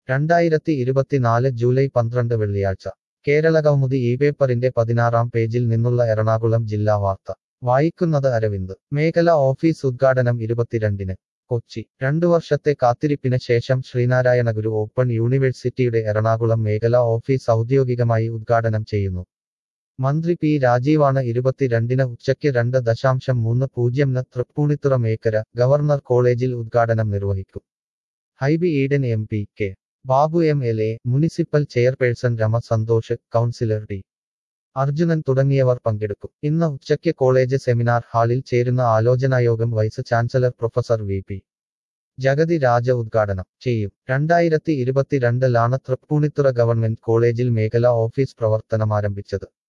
രണ്ടായിരത്തി ഇരുപത്തിനാല് ജൂലൈ പന്ത്രണ്ട് വെള്ളിയാഴ്ച കേരളകൗമുദി ഈ പേപ്പറിന്റെ പതിനാറാം പേജിൽ നിന്നുള്ള എറണാകുളം ജില്ലാ വാർത്ത വായിക്കുന്നത് അരവിന്ദ് മേഖല ഓഫീസ് ഉദ്ഘാടനം ഇരുപത്തിരണ്ടിന് കൊച്ചി രണ്ടു വർഷത്തെ കാത്തിരിപ്പിന് ശേഷം ശ്രീനാരായണ ഗുരു ഓപ്പൺ യൂണിവേഴ്സിറ്റിയുടെ എറണാകുളം മേഖല ഓഫീസ് ഔദ്യോഗികമായി ഉദ്ഘാടനം ചെയ്യുന്നു മന്ത്രി പി രാജീവാണ് ഇരുപത്തിരണ്ടിന് ഉച്ചയ്ക്ക് രണ്ട് ദശാംശം മൂന്ന് പൂജ്യംന് തൃപ്പൂണിത്തുറ മേക്കര ഗവർണർ കോളേജിൽ ഉദ്ഘാടനം നിർവഹിക്കും Hibi Eden M P K Babu M L A municipal chairperson Rama Santhosh councillor D Arjunan തുടങ്ങിയവർ പങ്കെടുക്കും ഇന്ന് ഉച്ചയ്ക്ക് കോളേജ് സെമിനാർ ഹാളിൽ ചേരുന്ന ആലോചനായോഗം vice chancellor professor V P Jagathi Raja ഉദ്ഘാടനം ചെയ്യും രണ്ടായിരത്തി ഇരുപത്തിരണ്ടിലാണ് തൃപ്പൂണിത്തുറ ഗവൺമെന്റ് കോളേജിൽ മേഖലാ ഓഫീസ് പ്രവർത്തനം ആരംഭിച്ചത്